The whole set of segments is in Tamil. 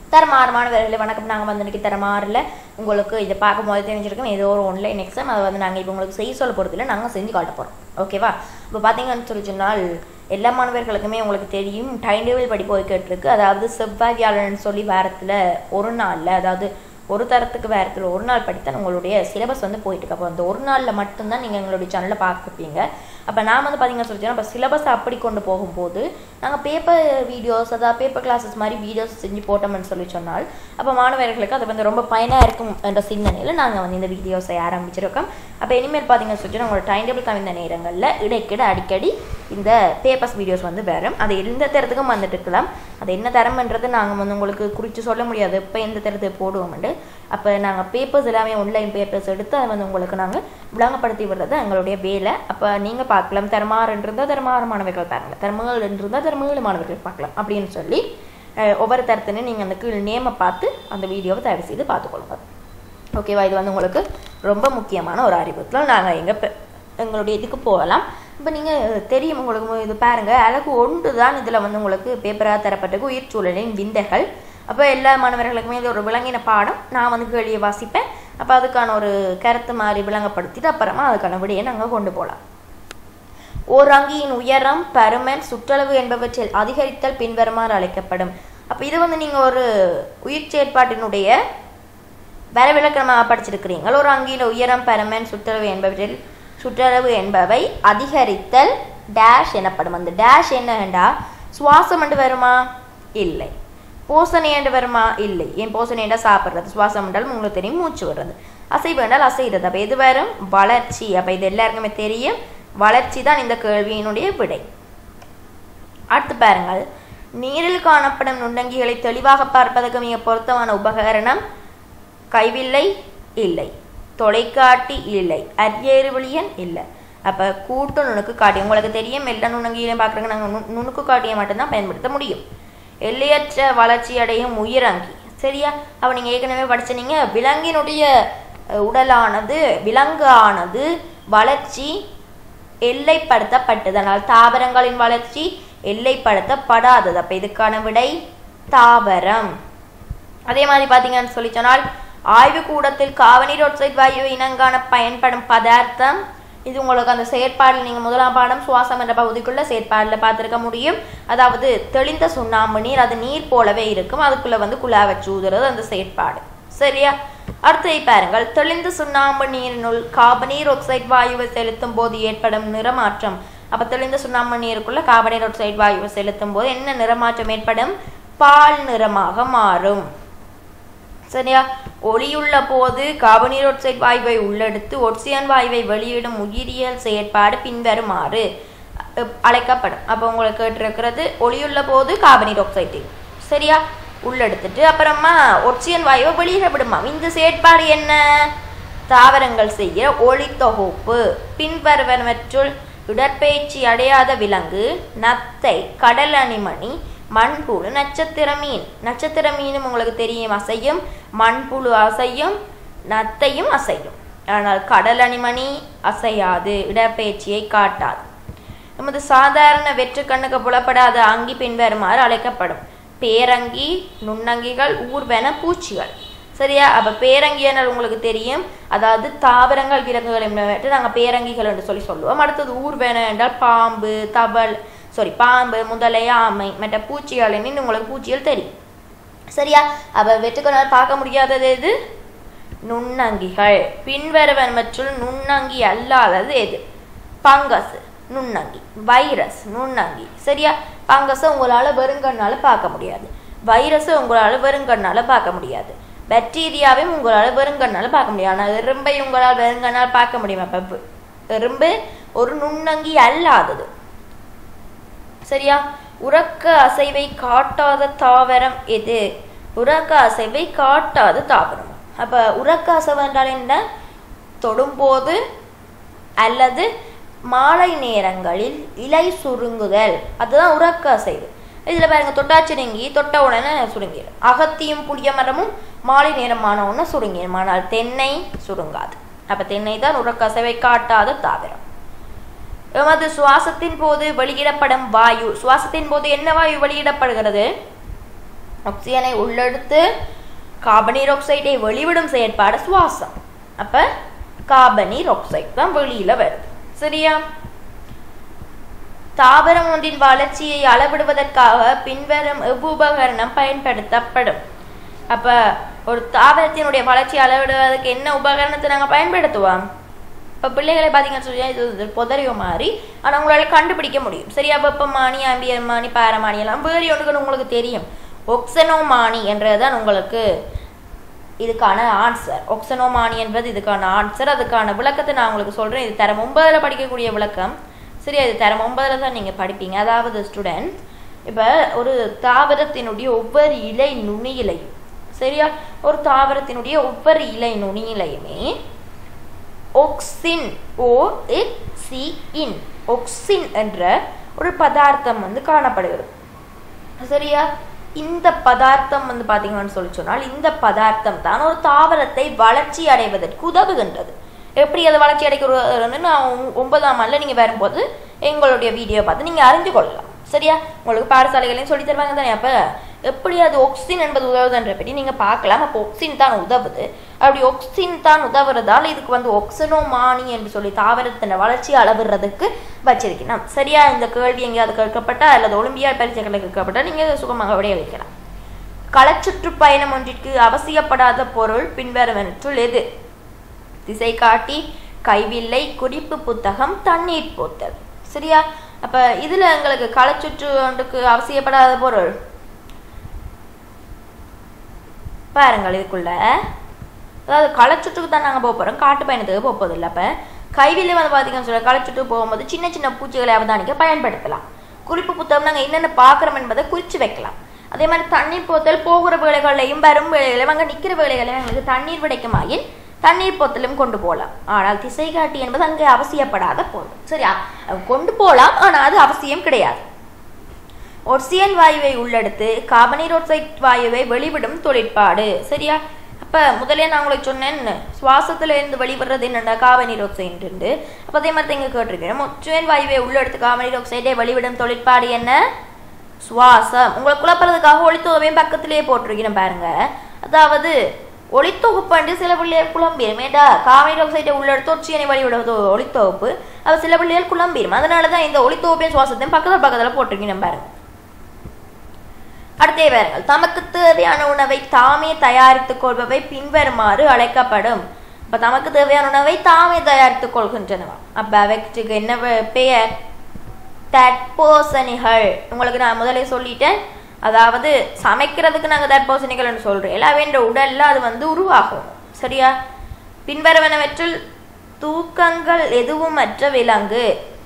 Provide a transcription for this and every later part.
தரமாறு மாணவர்களே வணக்கம் நாங்கள் வந்து இன்னைக்கு தரமாறில் உங்களுக்கு இதை பார்க்கும்போது தெரிஞ்சிருக்கோம் ஏதோ ஒரு ஆன்லைன் எக்ஸாம் அதை வந்து நாங்கள் இப்போ உங்களுக்கு செய்ய சொல்ல போகிறது இல்லை நாங்கள் செஞ்சு காட்ட போகிறோம் ஓகேவா இப்போ பார்த்தீங்கன்னு சொல்லி சொன்னால் எல்லா மாணவர்களுக்குமே உங்களுக்கு தெரியும் டைம் டேபிள் படி போய் கேட்டிருக்கு அதாவது செவ்வாய் வியாழன் சொல்லி வாரத்தில் ஒரு நாளில் அதாவது ஒரு தரத்துக்கு வாரத்தில் ஒரு நாள் படித்தான் உங்களுடைய சிலபஸ் வந்து போயிட்டு இருக்கு அப்போ அந்த ஒரு நாளில் மட்டும்தான் நீங்கள் எங்களுடைய சேனலில் பார்த்துப்பீங்க அப்போ நான் வந்து பார்த்தீங்கன்னு சொல்லி இப்போ சிலபஸ் அப்படி கொண்டு போகும்போது நாங்கள் பேப்பர் வீடியோஸ் அதாவது பேப்பர் கிளாஸஸ் மாதிரி வீடியோஸ் செஞ்சு போட்டோம்னு சொல்லி சொன்னால் அப்போ மாணவர்களுக்கு அது வந்து ரொம்ப பயனாக இருக்கும் என்ற சிந்தனையில் நாங்கள் வந்து இந்த வீடியோஸை ஆரம்பிச்சிருக்கோம் அப்போ இனிமேல் பார்த்தீங்கன்னு சொல்லி உங்களோட டைம் டேபிள் கவிந்த நேரங்களில் இடைக்கிட அடிக்கடி இந்த பேப்பர்ஸ் வீடியோஸ் வந்து வரும் அது எந்த தரத்துக்கும் வந்துட்டு இருக்கலாம் அது என்ன தரம்ன்றது நாங்கள் வந்து உங்களுக்கு குறித்து சொல்ல முடியாது இப்போ எந்த தரத்தை போடுவோம்ட்டு அப்போ நாங்கள் பேப்பர்ஸ் எல்லாமே ஆன்லைன் பேப்பர்ஸ் எடுத்து அதை வந்து உங்களுக்கு நாங்கள் விளங்கப்படுத்தி விடுறது எங்களுடைய வேலை அப்போ நீங்கள் பார்க்கலாம் தரமாறுன்னு இருந்தால் தரமாறு மாணவர்கள் பாருங்க தரமகள் இருந்தால் தரமேழு மாணவர்கள் பார்க்கலாம் அப்படின்னு சொல்லி அஹ், ஒவ்வொரு தரத்துலையும் நீங்கள் அந்த கீழ் நேமை பார்த்து அந்த வீடியோவை தயவு செய்து பார்த்துக்கொள்ளுங்க ஓகேவா இது வந்து உங்களுக்கு ரொம்ப முக்கியமான ஒரு அறிவுறுத்தல் நாங்கள் எங்கள் எங்களுடைய இதுக்கு போகலாம் இப்போ நீங்கள் தெரியும் உங்களுக்கு இது பாருங்கள் அழகு ஒன்று தான் இதில் வந்து உங்களுக்கு பேப்பராக தரப்பட்டது உயிர் சூழலின் விந்தைகள் அப்போ எல்லா மாணவர்களுக்குமே இது ஒரு விளங்கின பாடம் நான் வந்து கேள்வியை வாசிப்பேன் அப்போ அதுக்கான ஒரு கருத்து மாதிரி விளங்கப்படுத்திட்டு அப்புறமா அதுக்கான விடையை நாங்கள் கொண்டு போகலாம் ஓர் அங்கியின் உயரம் பருமன் சுற்றளவு என்பவற்றில் அதிகரித்தல் பின்வருமாறு அழைக்கப்படும் அப்போ இது வந்து நீங்கள் ஒரு உயிர் செயற்பாட்டினுடைய வரைவிலக்கணமாக படிச்சிருக்கிறீங்க ஒரு அங்கியில் உயரம் பருமன் சுற்றளவு என்பவற்றில் சுற்றளவு என்பவை அதிகரித்தல் டேஷ் எனப்படும் அந்த டேஷ் என்னண்டா சுவாசம் என்று வருமா இல்லை போசனை என்று வருமா இல்லை ஏன் போசனை என்றால் சாப்பிட்றது சுவாசம் என்றால் உங்களுக்கு தெரியும் மூச்சு விடுறது அசைவு என்றால் அசைகிறது அப்போ எது வரும் வளர்ச்சி அப்போ இது எல்லாருக்குமே தெரியும் வளர்ச்சி தான் இந்த கேள்வியினுடைய விடை அடுத்து பாருங்கள் நீரில் காணப்படும் நுண்ணங்கிகளை தெளிவாக பார்ப்பதற்கு மிக பொருத்தமான உபகரணம் கைவில்லை இல்லை தொலைக்காட்டி இல்லை அரியேறு விழியன் இல்லை அப்போ கூட்டு நுணுக்கு காட்டி உங்களுக்கு தெரியும் எல்லா நுண்ணங்கிகளையும் பார்க்குறதுக்கு நாங்கள் நு நுணுக்கு காட்டியை மட்டும்தான் பயன்படுத்த முடியும் எல்லையற்ற வளர்ச்சி அடையும் உயிரங்கி சரியா அப்போ நீங்கள் ஏற்கனவே படிச்சீங்க விலங்கினுடைய அஹ், உடலானது விலங்கு ஆனது வளர்ச்சி எல்லைப்படுத்தப்பட்டது அதனால் தாவரங்களின் வளர்ச்சி எல்லைப்படுத்தப்படாதது அப்போ இதுக்கான விடை தாவரம் அதே மாதிரி பார்த்தீங்கன்னு சொல்லி சொன்னால் ஆய்வு கூடத்தில் காவனீர் ஒட்சைட் வாயு இனங்கான பயன்படும் பதார்த்தம் இது உங்களுக்கு அந்த செயற்பாடில் நீங்கள் முதலாம் பாடம் சுவாசம் என்ற பகுதிக்குள்ள செயற்பாடில் பார்த்துருக்க முடியும் அதாவது தெளிந்த சுண்ணாம்பு நீர் அது நீர் போலவே இருக்கும் அதுக்குள்ள வந்து குழா வச்சு ஊதுறது அந்த செயற்பாடு சரியா அடுத்து பாருங்கள் தெளிந்த சுண்ணாம்பு நீரினுள் கார்பனீர் ஒக்சைட் வாயுவை செலுத்தும் போது ஏற்படும் நிறமாற்றம் அப்ப தெளிந்த சுண்ணாம்பு நீருக்குள்ள கார்பனீர் ஒக்சைட் வாயுவை செலுத்தும் போது என்ன நிறமாற்றம் ஏற்படும் பால் நிறமாக மாறும் சரியா ஒளியுள்ள போது கார்பனீர் ஒட்சைட் வாயுவை உள்ளெடுத்து ஒட்சியன் வாயுவை வெளியிடும் உயிரியல் செயற்பாடு பின்வருமாறு அஹ், அழைக்கப்படும் அப்போ உங்களுக்கு கேட்டிருக்கிறது ஒளியுள்ள போது கார்பனீர் ஒக்சைடு சரியா உள்ளெடுத்துட்டு அப்புறமா ஒட்சியன் வாயுவை வெளியிட விடுமா இந்த செயற்பாடு என்ன தாவரங்கள் செய்ய ஒளி தொகுப்பு பின்வருவனவற்றுள் இடற்பெயர்ச்சி அடையாத விலங்கு நத்தை கடல் அணிமணி மண்புழு நட்சத்திர மீன் நட்சத்திர மீனும் உங்களுக்கு தெரியும் அசையும் மண்புழு அசையும் நத்தையும் அசையும் ஆனால் கடல் அணிமணி அசையாது இடப்பெயர்ச்சியை காட்டாது நமது சாதாரண வெற்று கண்ணுக்கு புலப்படாத அங்கி பின்வருமாறு அழைக்கப்படும் பேரங்கி நுண்ணங்கிகள் ஊர்வன பூச்சிகள் சரியா அப்ப பேரங்கி என்றால் உங்களுக்கு தெரியும் அதாவது தாவரங்கள் விலங்குகள் என்பவற்றை நாங்கள் பேரங்கிகள் என்று சொல்லி சொல்லுவோம் அடுத்தது ஊர்வன என்றால் பாம்பு தவள் சாரி பாம்பு முதலை ஆமை மற்ற பூச்சிகள் என்று உங்களுக்கு பூச்சிகள் தெரியும் சரியா அப்ப வெற்றுக்கொண்டால் பார்க்க முடியாதது எது நுண்ணங்கிகள் பின்வருவனவற்றுள் நுண்ணங்கி அல்லாதது எது பங்கஸ் நுண்ணங்கி வைரஸ் நுண்ணங்கி சரியா பங்கஸை உங்களால் வெறுங்கண்ணால பார்க்க முடியாது வைரஸை உங்களால் வெறுங்கண்ணால பார்க்க முடியாது பாக்டீரியாவையும் உங்களால் வெறுங்கண்ணால பார்க்க முடியாது ஆனால் எறும்பை உங்களால் வெறுங்கண்ணால் பார்க்க முடியுமா அப்போ எறும்பு ஒரு நுண்ணங்கி அல்லாதது சரியா உறக்க அசைவை காட்டாத தாவரம் எது உறக்க அசைவை காட்டாத தாவரம் அப்ப உறக்க அசைவு என்றால் என்ன தொடும்போது அல்லது மாலை நேரங்களில் இலை சுருங்குதல் அதுதான் உறக்க அசைவு இதுல பாருங்க தொட்டாச்சிருங்கி தொட்ட உடனே சுருங்கிடும் அகத்தியும் புளிய மரமும் மாலை நேரமான உடனே சுருங்கிடும் ஆனால் தென்னை சுருங்காது அப்ப தென்னை தான் உறக்க அசைவை காட்டாத தாவரம் எமது சுவாசத்தின் போது வெளியிடப்படும் வாயு சுவாசத்தின் போது என்ன வாயு வெளியிடப்படுகிறது ஆக்சிஜனை உள்ளெடுத்து கார்பனீர் ஆக்சைடை வெளிவிடும் செயற்பாடு சுவாசம் அப்ப கார்பனீர் ஆக்சைடு தான் வெளியில வருது சரியா தாவரம் ஒன்றின் வளர்ச்சியை அளவிடுவதற்காக பின்வரும் எவ்வுபகரணம் பயன்படுத்தப்படும் அப்ப ஒரு தாவரத்தினுடைய வளர்ச்சியை அளவிடுவதற்கு என்ன உபகரணத்தை நாங்க பயன்படுத்துவோம் இப்போ பிள்ளைகளை பார்த்தீங்கன்னு சொல்லி இது இது புதறியோ மாதிரி ஆனால் உங்களால் கண்டுபிடிக்க முடியும் சரியா வெப்பமானி ஆம்பியர்மானி பாரமானி எல்லாம் வேறு ஒன்றுகள் உங்களுக்கு தெரியும் ஒக்சனோமானி என்றதுதான் உங்களுக்கு இதுக்கான ஆன்சர் ஒக்சனோமானி என்பது இதுக்கான ஆன்சர் அதுக்கான விளக்கத்தை நான் உங்களுக்கு சொல்கிறேன் இது தரம் ஒன்பதில் படிக்கக்கூடிய விளக்கம் சரியா இது தரம் ஒன்பதில் தான் நீங்கள் படிப்பீங்க அதாவது ஸ்டூடெண்ட் இப்போ ஒரு தாவரத்தினுடைய ஒவ்வொரு இலை நுனியிலையும் சரியா ஒரு தாவரத்தினுடைய ஒவ்வொரு இலை நுனியிலையுமே ஒக்சின் ஓ சி இன் ஒக்சின் என்ற ஒரு பதார்த்தம் வந்து காணப்படுகிறது சரியா இந்த பதார்த்தம் வந்து பார்த்தீங்கன்னு சொல்லி சொன்னால் இந்த பதார்த்தம் தான் ஒரு தாவரத்தை வளர்ச்சி அடைவதற்கு உதவுகின்றது எப்படி அது வளர்ச்சி அடைக்கிறதுன்னு நான் ஒ- ஒன்பதாம் ஆண்டில் நீங்கள் வரும்போது எங்களுடைய வீடியோ பார்த்து நீங்கள் அறிஞ்சு கொள்ளலாம் சரியா உங்களுக்கு பாடசாலைகளையும் சொல்லி தருவாங்க தானே அப்போ எப்படி அது ஒக்சின் என்பது உதவுதுன்ற பற்றி நீங்கள் பார்க்கலாம் அப்போ ஒக்சின் தான் உதவுது அப்படி ஒக்சின் தான் உதவுறதால இதுக்கு வந்து ஒக்சனோமானி என்று சொல்லி தாவரத்தின் வளர்ச்சி அளவிடுறதுக்கு வச்சிருக்கணும் சரியா இந்த கேள்வி எங்கேயாவது கேட்கப்பட்டா அல்லது ஒலிம்பியாட் பரீட்சைகளில் கேட்கப்பட்டா நீங்கள் சுகமாக விடைய வைக்கலாம் களச்சுற்றுப்பயணம் ஒன்றிற்கு அவசியப்படாத பொருள் பின்வருவனற்றுள் எது திசை காட்டி கைவில்லை குறிப்பு புத்தகம் தண்ணீர் போத்தல் சரியா அப்ப இதுல எங்களுக்கு களச்சுற்று ஒன்றுக்கு அவசியப்படாத பொருள் பாருங்கள் இதுக்குள்ள அதாவது களச்சுற்றுக்கு தான் நாங்கள் போக போகிறோம் காட்டு பயணத்துக்கு போக போதில்லை அப்போ கைவில்லை வந்து பார்த்தீங்கன்னு சொல்ல களச்சுற்று போகும்போது சின்ன சின்ன பூச்சிகளை அவதானிக்க பயன்படுத்தலாம் குறிப்பு புத்தகம் நாங்கள் என்னென்ன பார்க்குறோம் என்பதை குறித்து வைக்கலாம் அதே மாதிரி தண்ணீர் போத்தல் போகிற வேலைகளையும் வரும் வேலைகளையும் அங்கே நிற்கிற வேலைகளையும் எங்களுக்கு தண்ணீர் விடைக்குமாயின் தண்ணீர் போத்தலும் கொண்டு போகலாம் ஆனால் திசை காட்டி என்பது அங்கே அவசியப்படாத பொருள் சரியா கொண்டு போகலாம் ஆனால் அது அவசியம் கிடையாது ஒட்சியன் வாயுவை உள்ளெடுத்து கார்பனீர் ஆக்சைடு வாயுவை வெளிவிடும் தொழிற்பாடு சரியா அப்ப முதலே நான் உங்களுக்கு சொன்னேன் சுவாசத்துல இருந்து வெளிவடுறது என்னென்ன கார்பனீர் ஆக்சைடு அப்ப அதே மாதிரி இங்க கேட்டிருக்கேன் ஒட்சியன் வாயுவை உள்ளெடுத்து கார்பனீர் ஆக்சைடை வெளிவிடும் தொழிற்பாடு என்ன சுவாசம் உங்களை குழப்பறதுக்காக ஒளித்தொகுப்பையும் பக்கத்திலேயே போட்டிருக்கிறேன் பாருங்க அதாவது ஒளித்தொகுப்பாண்டு சில பிள்ளைகள் குழம்பிடும் ஏண்டா கார்பனீர் ஆக்சைடை உள்ளெடுத்து ஒட்சியனை வெளிவிடுவது ஒளித்தொகுப்பு அப்ப சில பிள்ளைகள் குழம்பிடும் அதனால தான் இந்த ஒளித்தொகுப்பையும் சுவாசத்தையும் பக்கத்துல பக்கத்துல போட்டிருக்கேன் பாருங்க அடுத்தே பாருங்கள் தமக்கு தேவையான உணவை தாமே தயாரித்துக் கொள்பவை பின்வருமாறு அழைக்கப்படும் அப்ப தமக்கு தேவையான உணவை தாமே தயாரித்துக் கொள்கின்றனவா அப்ப அவற்றுக்கு என்ன வ- பெயர் தட்போசணிகள் உங்களுக்கு நான் முதலே சொல்லிட்டேன் அதாவது சமைக்கிறதுக்கு நாங்கள் தட்போசணிகள்னு சொல்றோம் அவைன்ற உடல்ல அது வந்து உருவாகும் சரியா பின்வருவனவற்றில் தூக்கங்கள் எதுவுமற்ற விலங்கு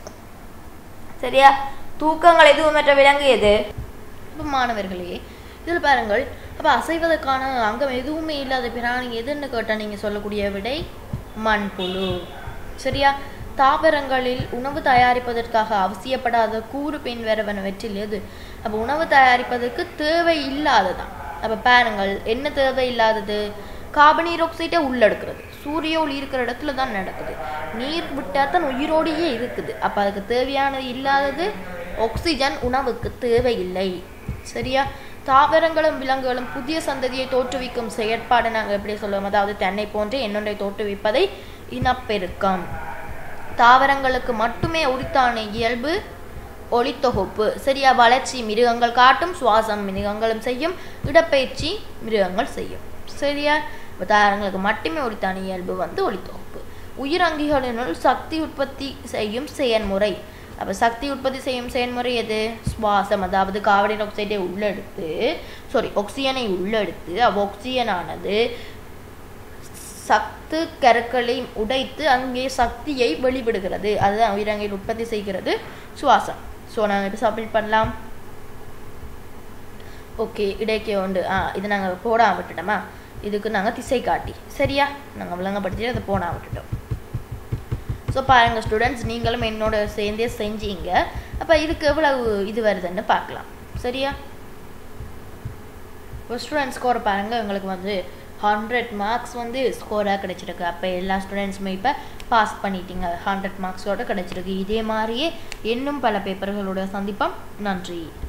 சரியா தூக்கங்கள் எதுவுமற்ற விலங்கு எது இப்போ மாணவர்களே இதில் பாருங்கள் அப்போ அசைவதற்கான அங்கம் எதுவுமே இல்லாத பிராணி எதுன்னு கேட்டால் நீங்கள் சொல்லக்கூடிய விடை மண்புழு சரியா தாவரங்களில் உணவு தயாரிப்பதற்காக அவசியப்படாத கூறு பின்வருவனவற்றில் எது அப்போ உணவு தயாரிப்பதற்கு தேவை இல்லாததான் அப்போ பாருங்கள் என்ன தேவை இல்லாதது கார்பனீர் ஆக்சைடை உள்ளெடுக்கிறது சூரிய ஒளி இருக்கிற இடத்துல தான் நடக்குது நீர் விட்டால் தான் உயிரோடையே இருக்குது அப்போ அதுக்கு தேவையானது இல்லாதது ஆக்சிஜன் உணவுக்கு தேவையில்லை சரியா தாவரங்களும் விலங்குகளும் புதிய சந்ததியை தோற்றுவிக்கும் செயற்பாடு நாங்கள் எப்படி சொல்லுவோம் அதாவது தென்னை போன்றே இன்னொன்றை தோற்றுவிப்பதை இனப்பெருக்கம் தாவரங்களுக்கு மட்டுமே உரித்தான இயல்பு ஒளித்தொகுப்பு சரியா வளர்ச்சி மிருகங்கள் காட்டும் சுவாசம் மிருகங்களும் செய்யும் இடப்பெயர்ச்சி மிருகங்கள் செய்யும் சரியா இப்ப தாவரங்களுக்கு மட்டுமே உரித்தான இயல்பு வந்து ஒளித்தொகுப்பு உயிரங்கிகளினுள் சக்தி உற்பத்தி செய்யும் செயல்முறை அப்போ சக்தி உற்பத்தி செய்யும் செயல்முறை எது சுவாசம் அதாவது கார்பன் ஆக்சைடை உள்ளெடுத்து சாரி ஆக்சிஜனை உள்ளெடுத்து அவ் ஆக்சிஜனானது சத்து கருக்களை உடைத்து அங்கே சக்தியை வெளிவிடுகிறது அதுதான் உயிரங்கில் உற்பத்தி செய்கிறது சுவாசம் ஸோ நாங்கள் இப்போ சப்மிட் பண்ணலாம் ஓகே இடைக்கே உண்டு ஆ இது நாங்கள் போடாம விட்டுட்டோமா இதுக்கு நாங்கள் திசை காட்டி சரியா நாங்கள் விளங்கப்படுத்தி அதை போடாம விட்டுட்டோம் ஸோ பாருங்க ஸ்டூடெண்ட்ஸ் நீங்களும் என்னோட சேர்ந்தே செஞ்சீங்க அப்போ இதுக்கு எவ்வளவு இது வருதுன்னு பார்க்கலாம் சரியா இப்போ ஸ்டூடெண்ட் ஸ்கோர் பாருங்கள் எங்களுக்கு வந்து ஹண்ட்ரட் மார்க்ஸ் வந்து ஸ்கோராக கிடைச்சிருக்கு அப்போ எல்லா ஸ்டூடெண்ட்ஸுமே இப்போ பாஸ் பண்ணிட்டீங்க ஹண்ட்ரட் மார்க்ஸோட கிடைச்சிருக்கு இதே மாதிரியே இன்னும் பல பேப்பர்களோட சந்திப்போம் நன்றி